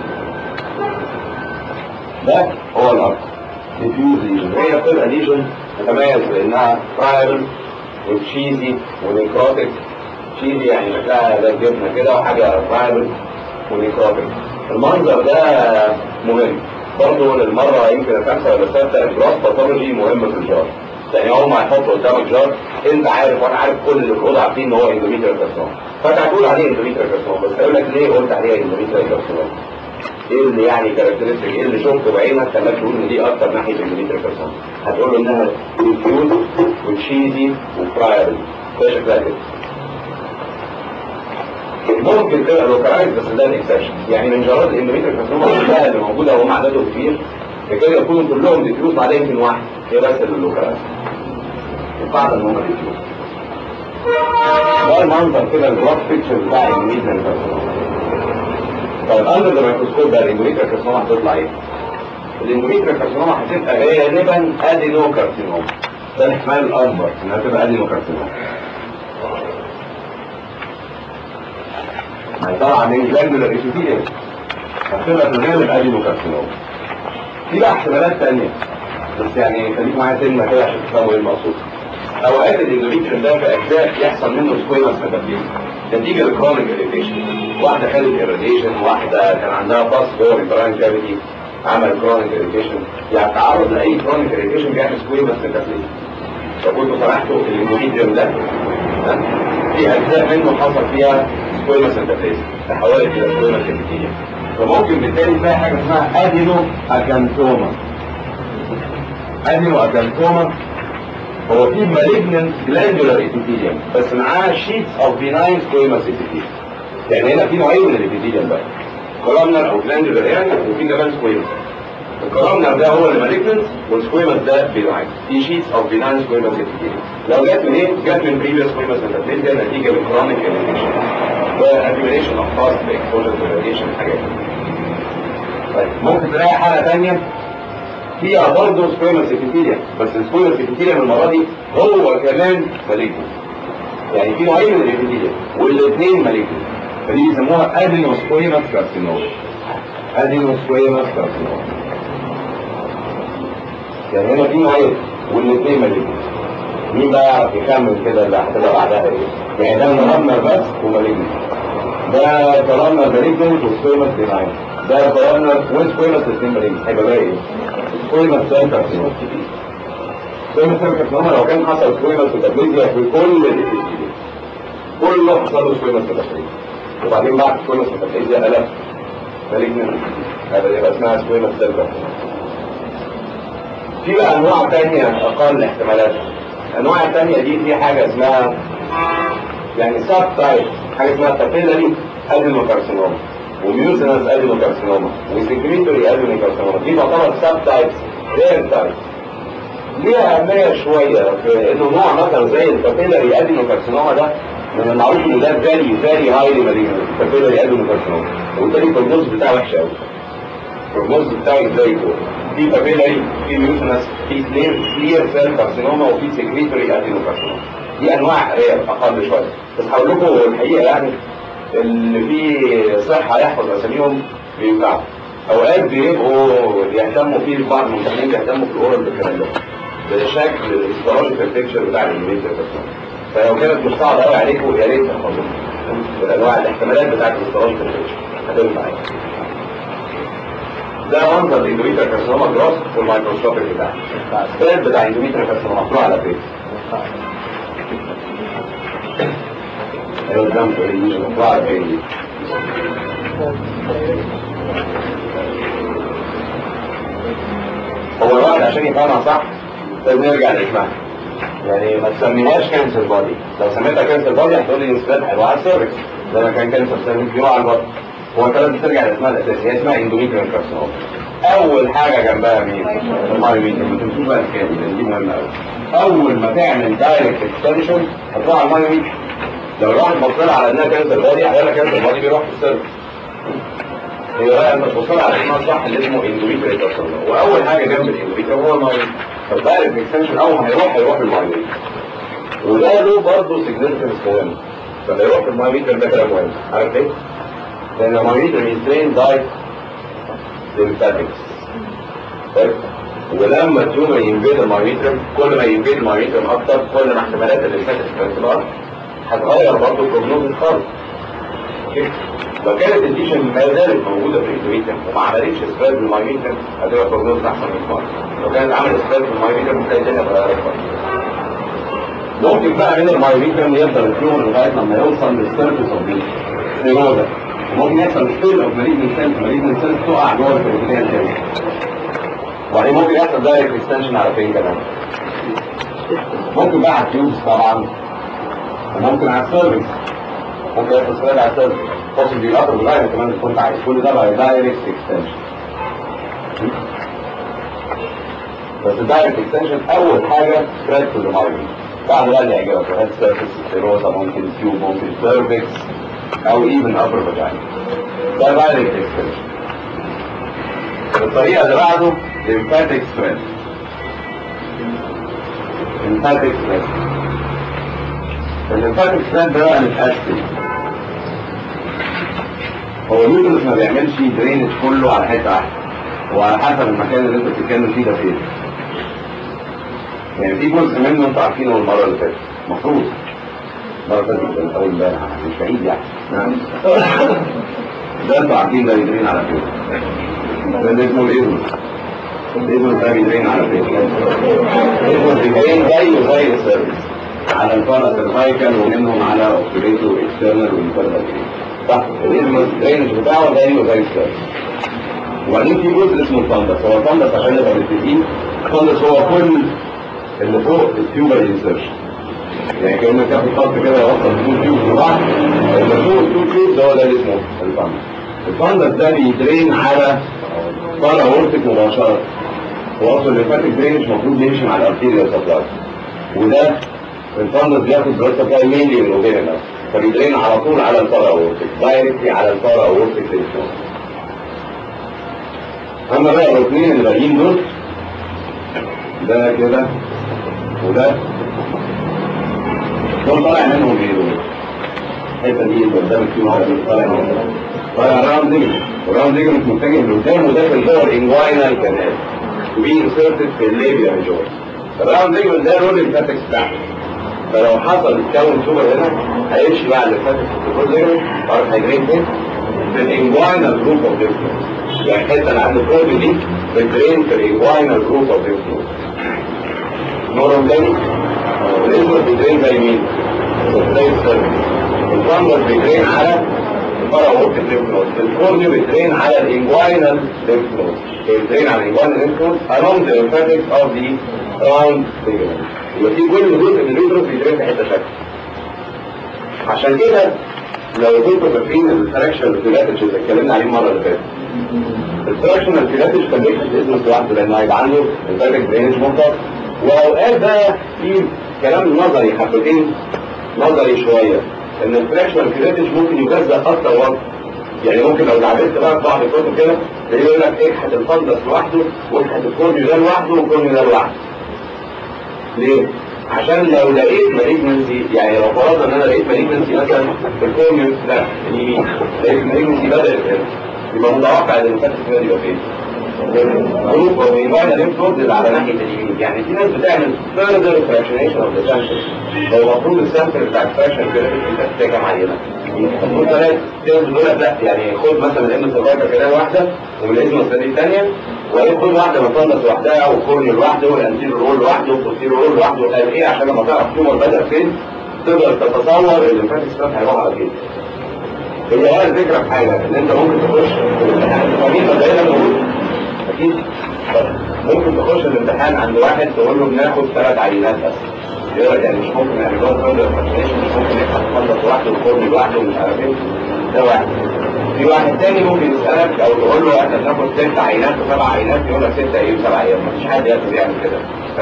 ده هو الاكثر ديفيوز ليجن هي بتبقى ليجن تتميز بانها ترايبل وتشيزي ونيكروتيك تشيزي يعني شكلها زي الجبنه كده وحاجه ترايبل ونيكروتيك المنظر ده مهم برضه للمره يمكن الخامسه ولا السادسه الجراس باثولوجي مهم في الجار يعني هم هيحطوا قدامك جار انت عارف وانا عارف كل اللي في الاوضه عارفين ان هو اندوميتريال كارسينوما فانت هتقول عليه اندوميتريال كارسينوما بس هيقول لك ليه قلت عليه اندوميتريال كارسينوما ايه اللي يعني كاركترستيك ايه اللي شفته بعينك خلاك تقول ان دي اكتر ناحيه الاندوميتريال كارسينوما هتقول له انها ديفيوز وتشيزي وفرايبل ده شكلها كده ممكن تبقى لوكالايز بس ده الاكسبشن يعني من جرات الاندوميتريال كارسينوما كلها اللي موجوده وهم عددهم كبير كده يكونوا كلهم ديفيوز بعدين يمكن واحد هي بس اللي لوكالايز بعض ان هم ديفيوز ده المنظر كده الجراف بيكتشر بتاع الاندوميتريال كارسينوما طيب اندر الميكروسكوب ده الاندوميتريال كارسينوما هتطلع ايه؟ الاندوميتريال كارسينوما هتبقى غالبا ادينو كارسينوما ده الاحتمال الاكبر انها تبقى ادينو كارسينوما ما طبعا من جلاندولار ايسوفيليا هتبقى في الغالب ادينو كارسينوما في بقى احتمالات تانية بس يعني خليك معايا سنة كده عشان تفهموا ايه المقصود اوقات الاندوميتريوم ده في اجزاء يحصل منه سكويمس ميتابليزم نتيجه لكرونيك اريتيشن واحده خدت اريتيشن واحده كان عندها باس فور براين كافيتي عمل كرونيك اريتيشن يعني تعرض لاي كرونيك اريتيشن بيعمل سكويمس ميتابليزم فكنتوا سمحتوا الاندوميتريوم ده في اجزاء منه حصل فيها سكويمس ميتابليزم تحولت الى سكويمس ابيثيليوم فممكن بالتالي تلاقي حاجه اسمها ادينو اكانتوما ادينو اكانتوما هو في مالجننت جلاندولار ابيثيليوم بس معاه شيتس اوف بيناين سكويمس ابيثيليوم يعني هنا في نوعين من الابيثيليوم بقى كولامنر او جلاندولار يعني وفي كمان سكويمس الكولامنر ده هو اللي مالجننت والسكويمس ده بيناين في شيتس اوف بيناين سكويمس ابيثيليوم لو جت من ايه؟ جت من بريفيوس سكويمس ميتابليزم نتيجه لكرونيك اريتيشن واكيوميليشن اوف فاست اكسبوجر تو راديشن حاجات طيب ممكن تلاقي حاله ثانيه فيها برضه سكويمس ابيثيليوم بس السكويمس ابيثيليوم المره دي هو كمان مالجنت يعني في نوعين من الابيثيليوم والاثنين مالجنت فدي بيسموها ادينو سكويمس كارسينوما ادينو سكويمس كارسينوما يعني هنا في نوعين والاثنين مالجنت مين بقى يعرف يكمل كده اللي هتبقى بعدها ايه؟ يعني ده كولامنر بس ومالجنت ده كولامنر مالجنت وسكويمس بيناين ده كولامنر وسكويمس الاثنين مالجنت هيبقى بقى ايه؟ سكويمس سيل كارسينوما سكويمس سيل كارسينوما لو كان حصل سكويمس ميتابليزيا في كل الابيثيليوم كله حصل له سكويمس ميتابليزيا وبعدين بعد سكويمس ميتابليزيا قلب مالجنت هذا يبقى اسمها سكويمس سيل كارسينوما في بقى انواع تانية اقل احتمالات الانواع الثانيه دي في حاجه اسمها يعني سب تايب حاجه اسمها بابيلاري ادينوكارسينوما وميوسينس ادينوكارسينوما وسكريتوري ادينوكارسينوما دي تعتبر سب تايبس رير تايبس ليها اهميه شويه في انه نوع مثلا زي البابيلاري ادينوكارسينوما ده من المعروف انه ده فيري فيري هايلي مالجنت البابيلاري ادينوكارسينوما وبالتالي البروجنوز بتاعه وحش قوي البروجنوز بتاعه ازاي فوق في بابيلاري في ميوسينس في كلير سيل كارسينوما وفي سكريتوري ادينوكارسينوما دي انواع رير اقل شويه بس هقول لكم الحقيقه يعني اللي فيه صحه يحفظ اساميهم بيوجعوا اوقات بيبقوا بيهتموا فيه بعض المهتمين بيهتموا في الاورال بالكلام ده بشكل الاستراتيجي البيكتشر بتاع الانجليزي فلو كانت مش صعبه قوي عليكم يا ريت تحفظوها الانواع الاحتمالات بتاعت الاستراتيجي البيكتشر هتنفع يعني ده منظر الاندوميتر كارسينوما جراس والمايكروسكوبيك بتاعه السبريد بتاع الاندوميتر كارسينوما مطلوع على فين ايوه قدام مطلوع على فين دي هو الواحد عشان يفهمها صح لازم يرجع لاسمها يعني ما تسميهاش كانسر بادي لو سميتها كانسر بادي هتقول لي السبريد هيبقى على السيرفكس لما كان كانسر سيرفكس بيروح على البطن هو انت لازم ترجع لاسمها الاساسي هي اسمها اندوميتريال كارسينوما اول حاجه جنبها مين المايوميتر ما تنسوش بقى الكلام لان دي مهمه قوي اول ما تعمل دايركت اكستنشن هتروح على المايوميتر لو الواحد بص لها على انها كانسر بادي احيانا كانسر بادي بيروح في السيرفس هي بقى انت تبص لها على اسمها الصح اللي اسمه اندوميتريال كارسينوما واول حاجه جنب الاندوميتر هو المايوميتر فالدايركت اكستنشن اول ما هيروح هيروح للمايوميتر وده له برضه سيجنفكنس مهم فلما يروح في المايوميتر ده كلام مهم عارف ليه؟ لأن المريض بيترين دايت للفاتكس ولما التيومر ينفيد المايوميترم كل ما ينفيد المايوميترم اكتر كل ما احتمالات الليمفاتكس تنتظر هتغير برضه البروجنوز خالص لو كانت الديشن ما زالت موجوده في المايوميترم وما عملتش سبريد للمايوميترم هتبقى البروجنوز احسن من خالص لو كانت عملت سبريد للمايوميترم هتلاقي الدنيا اتغيرت خالص ممكن بقى من المايوميترم يفضل التيومر لغايه لما يوصل للسيرفيس اوف دي ممكن يحصل ستيل اوف مريض من سيلز مريض من سيلز تقع جوه البروتين تاني وبعدين ممكن يحصل دايركت اكستنشن على فين كمان ممكن بقى على التيوبس طبعا وممكن على السيرفكس ممكن يحصل سبريد على السيرفكس توصل دي الابر بلاين كمان كنت عايز كل ده بقى دايركت اكستنشن بس الدايركت اكستنشن اول حاجه سبريد تو ذا مارجن بعد بقى اللي يعجبك هيد سيرفكس سيروزا ممكن تيوب ممكن سيرفكس او even upper vagina ده direct extension الطريقة اللي بعده lymphatic spread lymphatic spread الليمفاتيك spread ده بقى متقسم هو اليوترس ما بيعملش درينج كله على حتة واحدة وعلى حسب المكان اللي انت بتتكلم فيه ده فين يعني في جزء منه انتوا عارفينه المره اللي فاتت المفروض المره اللي فاتت كان اول امبارح مش بعيد يعني نعم. ده انتوا عارفين ده بيدرين على فين ده اللي اسمه الاذن الاذن ده بيدرين على فين الاذن بيدرين زيه زي السيرفيس على الفرس الفايكل ومنهم على اوبتريتو اكسترنال وانترنال صح الاذن الدرينج بتاعه زيه زي السيرفيس وبعدين في جزء اسمه الفندس هو الفندس عشان نبقى متفقين الفندس هو كل اللي فوق التيوبر انسرشن يعني كأنك تاخد خط كده يوصل تو تيوب لبعض اللي فوق التو تيوب ده هو ده اللي اسمه الفندس الفندس ده بيدرين على فرع اورتك مباشرة هو اصلا الليمفاتيك درينج المفروض يمشي مع الارتيريال سبلاي وده الفندس بياخد بلاد سبلاي مينلي من اوفيرنا فبيدرين على طول على الفرع اورتك دايركتلي على الفرع اورتك للفوق اما بقى الاثنين اللي باقيين دول ده كده وده دول طالع منهم ايه دول؟ الحته دي اللي قدام الكيو واحد طالع منهم طالع راوند ديجل والراوند ديجل مش متجه لقدام وداخل جوه الانجواينال كانال وبي انسرتد في الليبيا من جوه الراوند ديجل ده رول الفاتكس بتاعته فلو حصل تكون سوبر هنا هيمشي بقى الفاتكس في كل ليجل عارف هيجرين فين؟ في الانجواينال جروب اوف ديفلنس يعني الحته اللي عند الفوق دي بتدرين في الانجواينال جروب اوف ديفلنس نورم تاني الاسود بيدرين زي مين؟ زي السيرفس الفانجر بيدرين على الفرع وقت الليمفنود الفورنيو بيدرين على الانجواينال ليمفنود بيدرين على الانجواينال ليمفنود along the lymphatics of the round ligament يبقى في كل جزء من اليوترس بيدرين في حته شكل عشان كده لو كنتوا فاكرين الفراكشن الفيلاتج اللي اتكلمنا عليه المره اللي فاتت الفراكشن الفيلاتج كان بيكتب اسمه لوحده لانه هيبقى عنده الفاتك درينج منطقه واوقات بقى في كلام نظري حبتين نظري شويه ان الفراكشن كريتش ممكن يجزأ اكتر وقت يعني ممكن لو لعبت بقى في بعض الكتب كده تلاقيه يقول لك اجحد الفندس لوحده واجحد الكورنيو ده لوحده والكورنيو ده لوحده ليه؟ عشان لو لقيت مالجنسي يعني لو فرضنا ان انا لقيت مالجنسي مثلا في الكورنيو ده اليمين لقيت مالجنسي بدأ يبقى متوقع ان الفاتح كده يبقى فين؟ جروب او يبقى ليمف نود اللي على ناحيه اليمين يعني في ناس بتعمل further fractionation of the sample هو المفروض السامبل بتاع الفراكشن كده انت تحتاج كام عينه المفروض ثلاث تقدر تقول لك لا يعني خد مثلا الام سيرفايكر كده واحده ومن الاسم الثاني الثانيه وبعدين خد واحده مفندس لوحدها والكورني لوحده والانتيريور رول لوحده والبوستيريور رول لوحده قال ايه عشان لما تعرف التيومر بدا فين تقدر تتصور ان الفاتكس ده هيروح على فين هي هي الفكره في حاجه ان انت ممكن تخش في الامتحان الطبيعي ده موجود اكيد ممكن تخش الامتحان عند واحد تقول له بناخد ثلاث عينات بس يقول لك يعني مش ممكن يعني لو فندق مش ممكن يفتح فندق لوحده وكورني لوحده ومش عارف ايه ده واحد في واحد تاني ممكن يسألك او تقول له احنا بناخد ست عينات وسبع عينات يقول لك ست ايه وسبع ايام مفيش حد يقدر يعمل كده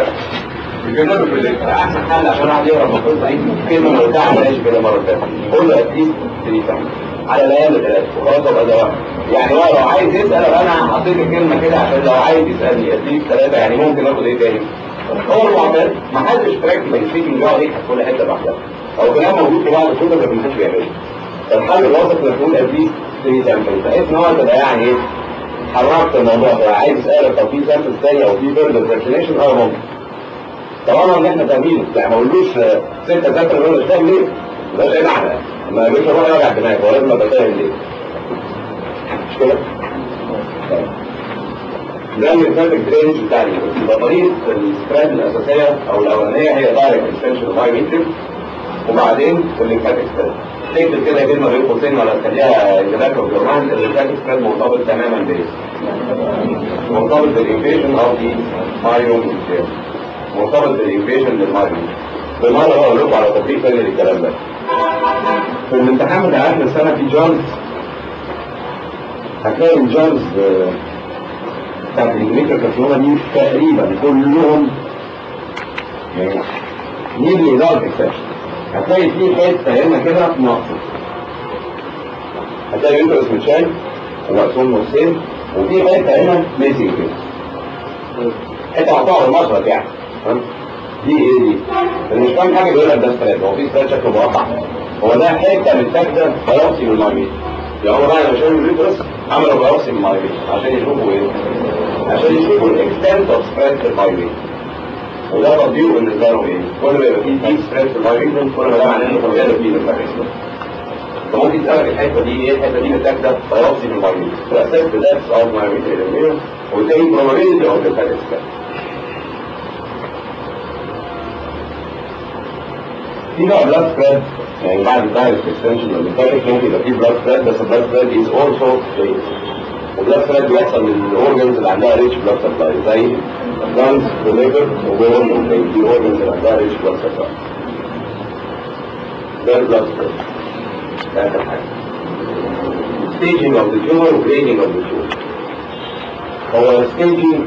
يجرب في الليل احسن حل عشان واحد يقرا القصه دي كلمه لو بتاع ماشي كده مره ثانيه قول له اتليست 3 على الايام الثلاث وخلاص ابقى ده واحد يعني هو لو عايز يسال انا حطيت الكلمه كده عشان لو عايز يسالني اتليست ثلاثه يعني ممكن اخد ايه تاني هو المعتاد ما حدش براكتيكال سبيكنج يقعد يكتب كل حته لوحدها او كلام موجود في بعض الكتب لكن ما حدش بيعمله فالحل الوسط انك تقول اتليست 3 سامبل بحيث ان هو تبقى يعني ايه حركت الموضوع ده عايز اسالك طب في سامبل ثانيه او في فيرجن فاكسينيشن اه ممكن طالما ان احنا فاهمينه يعني ما اقولوش ستة سامبل ولا مش فاهم ليه مش ايه معنى ما يجيش اروح يوجع دماغي هو لازم ابقى فاهم ليه مش كده؟ ده اللي فات الدرينج بتاع يبقى طريقه السكراب الاساسيه او الاولانيه هي دايركت اكستنشن باي متر وبعدين الليمفاتيك سكراب تكتب كده كلمه بين قوسين ولا تخليها جلاك اوف جورنال الليمفاتيك سكراب مرتبط تماما بايه؟ مرتبط بالانفيشن اوف دي مايوم مرتبط بالانفيشن للمايوم بالمره بقول لكم على تطبيق تاني للكلام ده في الامتحان بتاع اخر السنه في جونز هتلاقي الجونز بتاعت الانجليكا كارسينوما دي تقريبا كلهم يعني نيجي اداره اكسبشن هتلاقي في حته هنا كده ناقصه هتلاقي يوترس متشال ومقسوم نصين وفي حته هنا ميسنج كده حته مقطوعه بالمشرط يعني دي ايه دي؟ اللي مش فاهم حاجه بيقول لك ده ستريت هو في ستريت شكله مقطع هو ده حته متاخده بيوصي من المايمين يعني هو بقى لما شافوا الريترس عملوا بيوصي من المايمين عشان يشوفوا ايه؟ عشان يشوفوا الاكستنت اوف سبريد في المايمين وده تطبيق بالنسبه لهم ايه؟ كل ما يبقى فيه ديب ستريس في الهايبريشن كل ما ده معناه انه طبيعي فيه الهايبريشن فممكن تسألك الحتة دي ايه الحتة دي محتاج ده بايوبسي من المريض واساس بداية اوف مايوميتر اليومية وتلاقي probability of the fact في بقى بلاد سبريد يعني بعد الدايركت اكستنشن للميتاليك ممكن يبقى في بلاد سبريد بس البلاد سبريد از اولسو وبلاد سبريد بيحصل للاورجنز اللي عندها ريتش بلاد سبلاي زي اللانز والليفر وبون والبرين دي اورجنز اللي عندها ريتش بلاد سبلاي ده البلاد سبريد ده آخر حاجة staging of the tumor و grading of the tumor هو staging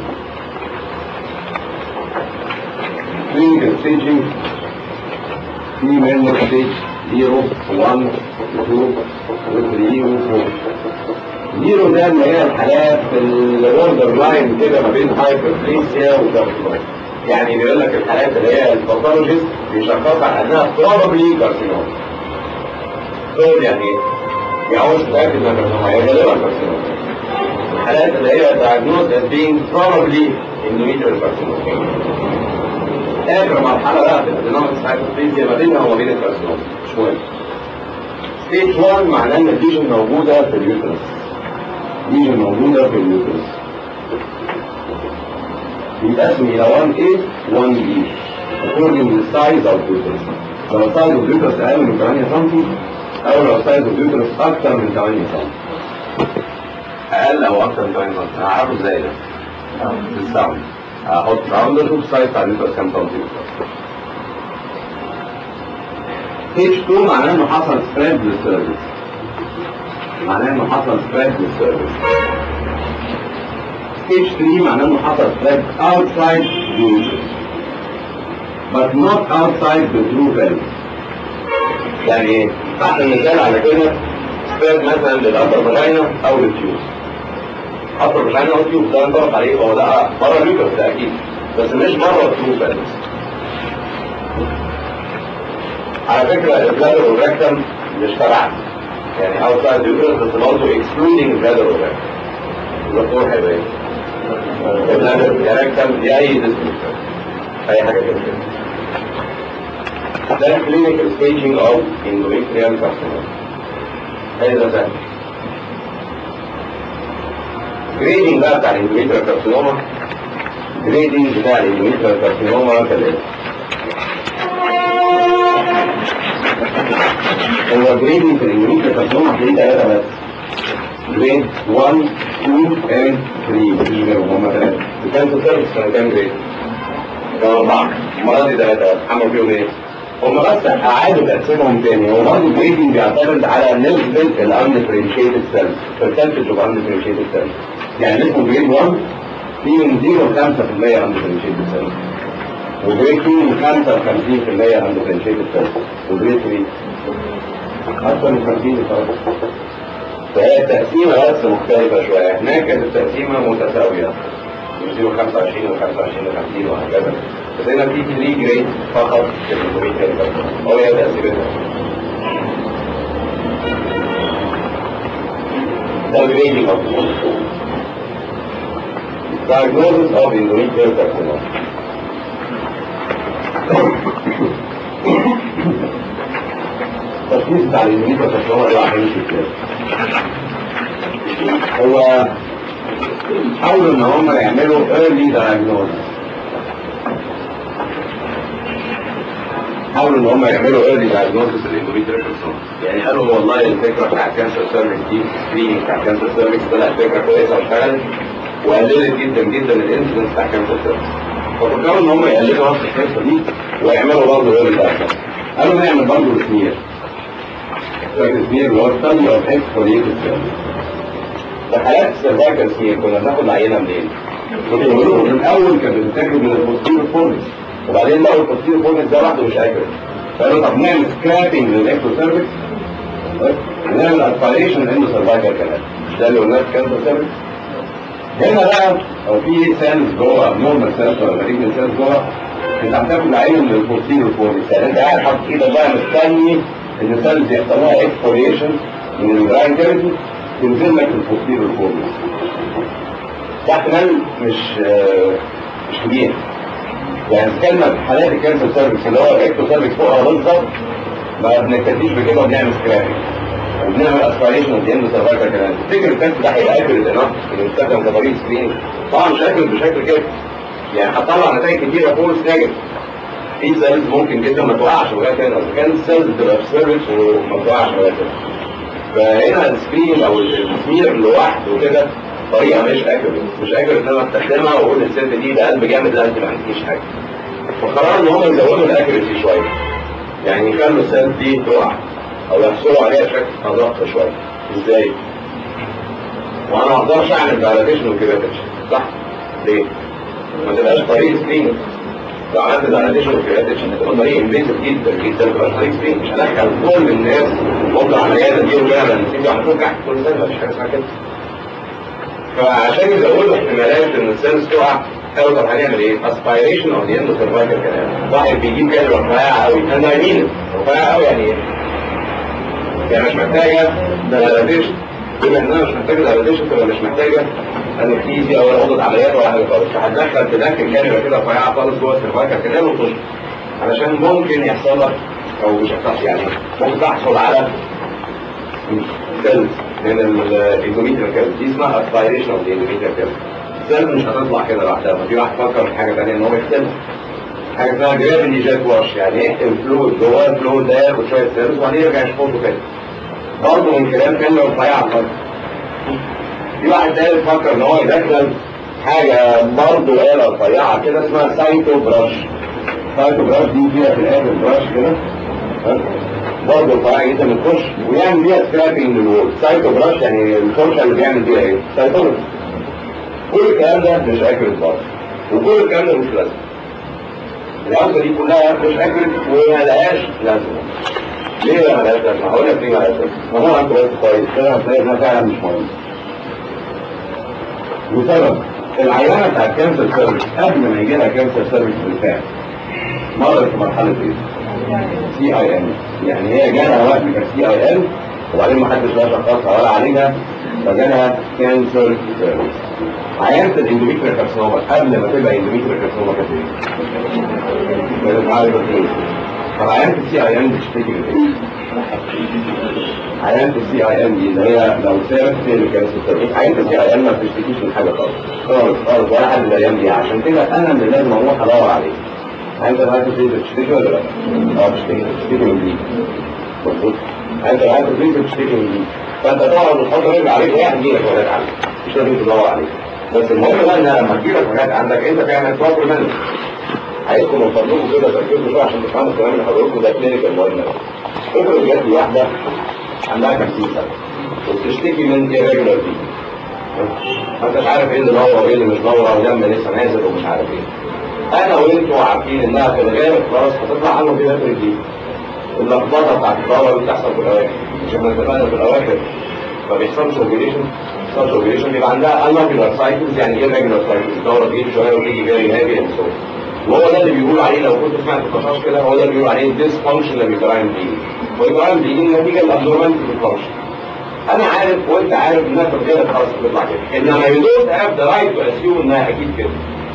clinical staging في منه stage 0 1 2 و 3 و 4 زيرو ده اللي هي الحالات البوردر لاين كده ما بين هايبرفليسيا وكارسينوما يعني بيقول لك الحالات اللي هي الباثولوجيست بيشخصها على انها probably كارسينوما دول يعني ايه؟ يعني مش متاكد انها كارسينوما هي غالبا كارسينوما الحالات اللي هي diagnosed as being probably endometrial carcinoma اخر مرحله بقى في الادينوميك هايبرفليسيا ما بينها وما بين الكارسينوما مش مهم ستيج 1 معناه ان الليجن موجوده في اليوترس ليجن موجودة في اليوترس يتقسم إلى 1A 1B according to the size of the uterus لو السايز اوف اليوترس أقل من 8 سم أو لو السايز اوف اليوترس أكتر من 8 سم أقل أو أكتر من 8 سم هعرفه إزاي ده؟ بالساوند هحط ساوند أشوف السايز بتاع اليوترس كام سم ستيج 2 معناه إنه حصل سبريد للسيرفيس معناه انه حصل سبريد للسيرفيس ستيج 3 معناه انه حصل سبريد outside the uterus but not outside the true pelvis يعني ايه؟ تحت المثال على كده سبريد مثلا للأبر فاجينا او للتيوب أبر فاجينا او تيوب ده نطبق عليه هو ده بره اليوترس ده اكيد بس مش بره الترو pelvis على فكرة البلادر والريكتم مش تبعنا يعني outside the uterus بس برضه excluding bladder or rectum الدكتور هيبقى ايه؟ البلادر يا rectum يا اي جسم اي حاجه كده ده clinical staging of endometrial carcinoma هي ده سهل grading بقى بتاع endometrial carcinoma grading بتاع endometrial carcinoma كالاتي هو جريدنج في الانجليزي كارسينوما هتلاقيه ثلاثة بس جريد 1 2 and 3 مفيش غيرهم هم ثلاثة الكانسر سيرفيس كان كام جريد؟ كان أربعة المرة دي ثلاثة عملوا فيهم إيه؟ هم بس أعادوا تقسيمهم تاني هو برضه الجريدنج بيعتمد على نسبة الأندفرنشيتد سيلز برسنتج أوف أندفرنشيتد سيلز يعني اسمه جريد 1 فيه من 0 ل 5% أندفرنشيتد سيلز وجريد 2 55% أندفرنشيتد سيلز وجريد 3 أكثر من 50 فرق فهي التقسيمة بس مختلفة شوية هناك كانت التقسيمة متساوية من 25 و 25 ل 50 وهكذا بس هنا في 3 جريد فقط في الكمبيوتر كده هو هي تقسيمتها ده الجريدنج اوف diagnosis of endometrial carcinoma التشخيص بتاع الانجليزي والتشخيص اللي عامل ازاي هو حاولوا ان هم يعملوا early diagnosis حاولوا ان هم يعملوا early diagnosis للاندوميتريال كارسينوما يعني قالوا والله الفكره بتاع الكانسر سيرفيس دي سكريننج بتاع الكانسر سيرفيس طلعت فكره كويسه واشتغلت وقللت جدا جدا الانسيدنس بتاع الكانسر سيرفيس ففكروا ان هم يقللوا نفس القصه دي ويعملوا برضه early diagnosis قالوا نعمل برضه سمير السمير اللي هو study of exfoliated cells في حالات السيرفايكال سمير كنا بناخد العينه منين؟ كنا بنقول من الاول كانت بتتاخد من البوستيريور فورنس وبعدين لقوا البوستيريور فورنس ده لوحده مش اكل فقالوا طب نعمل سكرابنج للاكتو سيرفكس ونعمل اسبيريشن انه سيرفايكال كمان ده اللي قلناه في كانسر سيرفكس هنا بقى لو في سيلز جوه نورمال سيلز ولا مالجنت سيلز جوه انت هتاخد العينه من البوستيريور فورنس يعني انت قاعد حاطط ايدك بقى مستني ان السيلز يحصل لها اكسفوليشن من البراين كافيتي تنزل لك البوستيريور فورنس ده احتمال مش آه مش كبير يعني كلمة حالات الكانسر سيرفيس اللي هو الاكتو سيرفيس فوقها بالظبط ما بنكتفيش بكده وبنعمل سكرابنج وبنعمل اسبيريشن اوف اند سيرفايكال كمان تفتكر التست ده هيبقى اكيوريت انف انه يستخدم كطريق سكرين طبعا مش اكيوريت بشكل كده يعني هتطلع نتائج كتيره فولس نيجاتيف في سيلز ممكن جدا ما توقعش لغايه هنا اذا كان السيلز تبقى في سيرفيس وما توقعش لغايه هنا فهنا السكرين او التسمير لوحده كده طريقه مش اكيوريت مش اكيوريت ان انا استخدمها واقول للست دي ده قلب جامد لا انت ما عندكيش حاجه فقرروا ان هم يزودوا الاكيوريسي شويه يعني يخلوا السيلز دي تقع او يحصلوا عليها بشكل ادق شويه ازاي؟ وانا ما اقدرش اعمل فاليديشن وكريتيشن صح؟ ليه؟ ما تبقاش طريق سكرين لو عملت فاليديشن وكريتيشن هتبقى طريق انفيزيف جدا جدا ما تبقاش طريق سكرين مش هدخل كل الناس ممكن عمليات دي وكده نسيب هتوجع كل سنه مفيش حاجه اسمها كده فعشان يزودوا احتمالات ان السيلز تقع قالوا طب هنعمل ايه؟ اسبيريشن اوف ذا اند سيرفايكال كلام واحد بيجيب كده رفيعه قوي انا يمين رفيعه قوي يعني ايه؟ يعني مش محتاجه فاليديشن بما انها مش محتاجه فاليديشن تبقى مش محتاجه انستيزيا ولا اوضه عمليات ولا حاجه خالص فهتدخل تدخل كاميرا كده رفيعه خالص جوه السيرفايكال كلام وتخش علشان ممكن يحصل لك او مش هيحصل يعني ممكن تحصل على سيلز من الاندوميتريال كيرف دي اسمها اسبيريشن اوف الاندوميتريال كيرف السيلز مش هتطلع كده لوحدها ففي واحد فكر في حاجه ثانيه ان هو يحسبها حاجه اسمها جرافيتي جيت واش يعني ايه الفلويد جواه الفلويد ده ياخد شويه سيلز وبعدين يرجع يشفطه تاني برضه من كلام كلمه رفيعه على الفرد في واحد تاني فكر ان هو يدخل حاجه برضه آلة رفيعه كده اسمها سايتو براش سايتو براش دي فيها في الاخر براش كده برضه رفيعه جدا بتخش ويعمل بيها سكرابنج للوول سايتو براش يعني الفرشه اللي بيعمل بيها ايه؟ سايتولوجي كل الكلام ده مش اكيوريت برضه وكل الكلام ده مش لازم الأرض دي كلها مش أكل وما لهاش لازمة ليه ما لهاش لازمة؟ هقول لك ليه ما لهاش لازمة ما هو أنت بس كويس كده هتلاقي إنها فعلا مش مهم بسبب العيانة بتاع الكانسر سيرفيس قبل ما يجي لها كانسر سيرفيس بالفعل مرت في مرحلة إيه؟ سي اي ان يعني هي جالها وقت كان سي اي ان وبعدين ما حدش لا شخصها ولا عليها فجالها كانسر سيرفيس عيانة الاندوميتريال كارسينوما قبل ما تبقى اندوميتريال كارسينوما كانت ايه؟ كانت عارفة ايه؟ طب عيانة السي اي ان بتشتكي من ايه؟ عيانة السي اي ان دي اللي هي لو سابت في الكانسر سيرفيس عيانة السي اي ان ما بتشتكيش من حاجة خالص خالص خالص ولا حد من الايام دي عشان كده انا اللي لازم اروح ادور عليه انت الهايبر بتشتكي ولا لا؟ اه بتشتكي بتشتكي من دي مظبوط انت الهايبر بتشتكي من دي فانت تقعد وتحط رجل عليك واحد يجي لك وجهات عندك مش لازم تدور عليه بس المهم بقى ان لما تجي لك وجهات عندك انت تعمل بروبر مانج عايزكم من فضلكم كده تركزوا شويه عشان تفهموا الكلام اللي حضراتكم ده كلينيكال مهم افرض جات لي واحده عندها 50 سنه وبتشتكي من irregular دي ما انتش عارف ايه اللي نور وايه اللي مش نور ودم لسه نازل ومش عارف ايه انا وانتوا عارفين انها في الغالب خلاص هتطلع عنه في فتره دي اللخبطه بتاعت الدوره اللي بتحصل في الاواخر مش احنا اتفقنا في الاواخر ما بيحصلش اوبريشن بيحصلش اوبريشن بيبقى عندها انوكيولار سايكلز يعني ايه ريجولار سايكلز الدوره تيجي شويه وتيجي فيري هابي اند سو وهو ده اللي بيقول عليه لو كنت سمعت التشخيص كده هو ده اللي بيقول عليه ديسفانكشنال يوتراين بليدنج ويوتراين بليدنج نتيجه لابنورمالتي في الفانكشن انا عارف وانت عارف انها في الغالب خلاص بتطلع كده انما يو دونت هاف ذا رايت تو اسيوم انها اكيد كده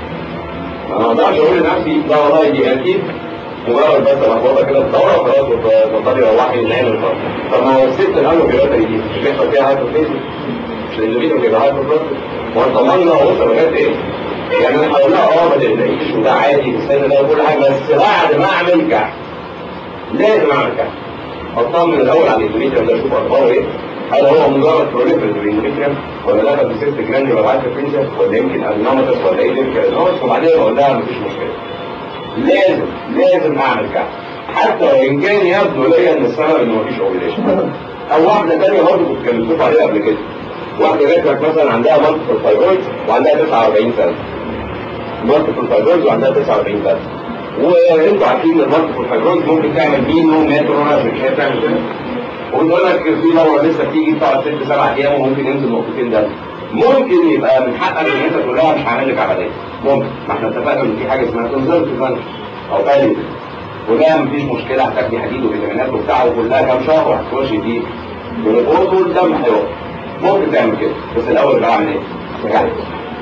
ما اقدرش اقول لنفسي لا والله دي اكيد مجرد بس لخبطه كده الدوره وخلاص وتفضلي روحي نام الفرق طب ما هو الست الانوفيلاتري دي مش بيحصل فيها هايبرتيزم مش الاندوميتريوم بيبقى هايبرتيزم وانت ضمننا وصل لغايه ايه؟ يعني انا هقول لها اه ما تقلقيش وده عادي في السن ده وكل حاجه بس بعد ما اعمل كحك لازم اعمل كحك اطمن الاول على الاندوميتريوم ده اشوف اخباره ايه هل هو مجرد بروليفرز بالاندوميتريوم ولا لا ده سيست جراندي ولا عارف برنسس ولا يمكن ادنوماتس ولا ايه يمكن ادنوماتس وبعدين اقول لها مفيش مشكله لازم لازم اعمل كحك حتى وان كان يبدو لي ان السبب ان مفيش اوبريشن او واحده ثانيه برضه كنت كلمتكم عليها قبل كده واحده جات لك مثلا عندها مالتيبل فايبرويد وعندها 49 سنه مالتيبل فايبرويد وعندها 49 سنه وانتوا عارفين ان المالتيبل فايبرويد ممكن تعمل مينو ماتروناج مش هي بتعمل كده وتقول لك في دوره لسه بتيجي بتقعد ست سبع ايام وممكن ينزل نقطتين دم ممكن يبقى من حقك ان انت تقول لها مش هعمل لك عمليه ممكن ما احنا اتفقنا ان في حاجه اسمها كونزرفتيف او باليتيف وده مفيش مشكله هتاخدي حديد وفيتامينات وبتاع وكلها كام شهر وهتخشي دي والجلوكوز والدم هيقف ممكن تعمل كده بس الاول بقى اعمل ايه؟ رجعت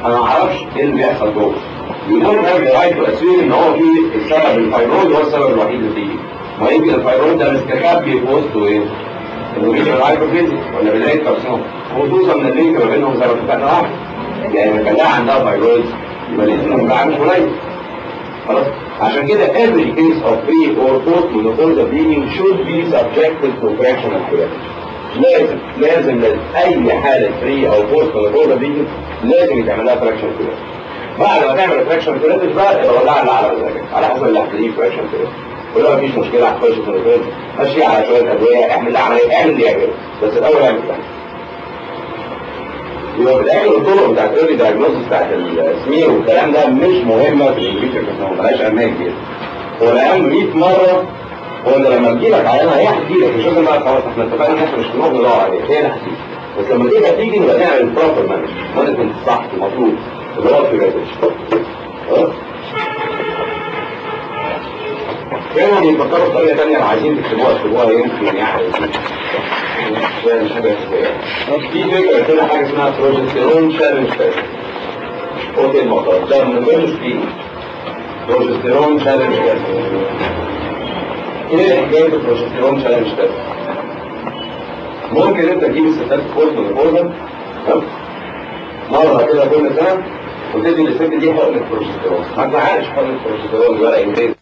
انا ما اعرفش ايه اللي بيحصل جوه يقول ده رايت واسير ان هو في السبب الفيرويد هو السبب الوحيد اللي فيه ما يمكن الفيرويد ده مستخبي في وسطه ايه؟ الريجن الهايبرفيزي ولا بدايه كارسينوم خصوصا ان اللينك ما بينهم زي ما اتفقنا واحد يعني لما كان عندها فيرويد يبقى لازم نبقى مش قليل خلاص عشان كده every case of pre or post menopausal bleeding should be subjected to fractional therapy لازم لازم لازم اي حاله بري او بوست menopausal bleeding لازم يتعمل لها fractional therapy بعد ما تعمل fractional therapy بقى يبقى وضعها على مزاجك على حسب اللي هتلاقيه fractional therapy ولو مفيش مشكله هتخش في النظام ماشي على شويه ادويه اعمل اللي عمليه اعمل اللي يعجبك بس الاول اعمل كده يبقى في الاخر الطرق بتاعت الايرلي دايجنوستس بتاعت السمير والكلام ده مش مهمه في الانجليزي ما ملهاش اهميه كبيره هو الاهم 100 مره هو ان لما تجيلك عيانه هي هتجي لك مش لازم بقى خلاص احنا اتفقنا ان احنا مش هنروح ندور عليها هي اللي هتيجي بس لما تيجي هتيجي نبقى نعمل البروبر مانجمنت مانجمنت الصح المطلوب اللي هو البريفنشن خلاص كانوا بيفكروا بطريقه ثانيه لو عايزين تكتبوها اكتبوها يمكن يعني مش حاجه في فكره كده حاجه اسمها بروجستيرون شالنج تيست اوكي الموضوع ده من غير فيه بروجستيرون شالنج تيست ايه حكايه البروجستيرون شالنج تيست ممكن انت تجيب الستات كورس من الكورس مرة كده كل سنة وتدي للست دي حقن البروجستيرون ما تزعلش حقن البروجستيرون ولا انجاز